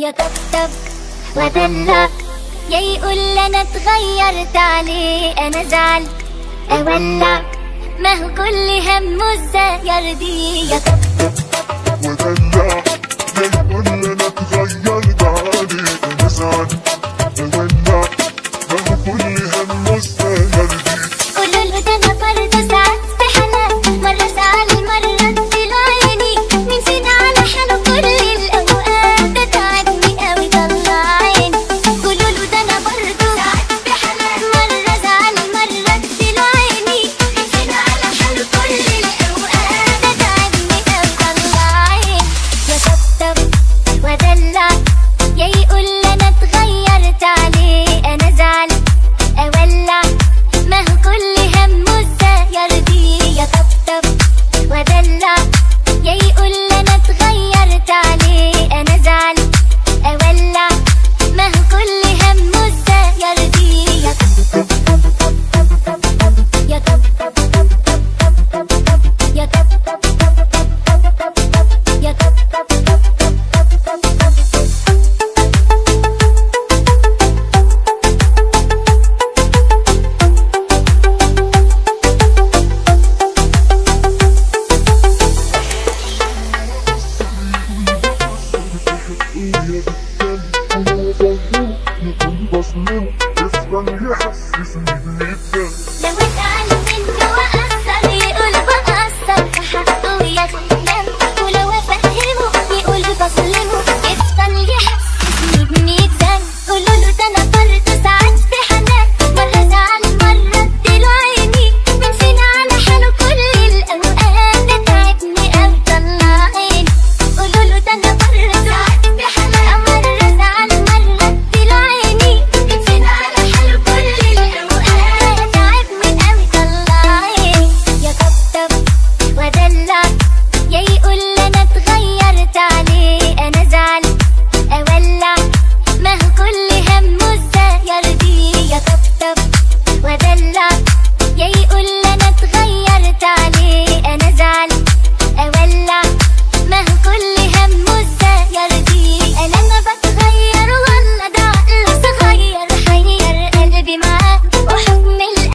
يطبطب ودلع يا يقول انا اتغيرت عليه انا زعل اولع ما هو كل همه ازاي يرضيه يطبطب ودلع يا يقول انا اتغيرت عليه انا زعل اولع ما هو كل همه ازاي يرضيه قولوا له ده انا برضه ساعات في حالات مرة زعل مرة اديله عيني من فين على حاله كل الاوقات ده تعبني قوي طلع عيني قولوا له ده انا برضه ساعات في حالات مرة زعل مرة اديله عيني من فين على حاله كل الاوقات ده تعبني قوي طلع عيني يا طبطب ودلع يا يقول انا اتغيرت عليه انا زعل اولع ما هو كل همه ازاي يرضيه يطبطب ودلع يا يقول انا اتغيرت عليه انا زعل اولع ما هو كل همه ازاي يرضيه يطبطب يطبطب يطبطب يطبطب وهي بتكلم وهو موهوم يكون مظلوم يفضل يحسسني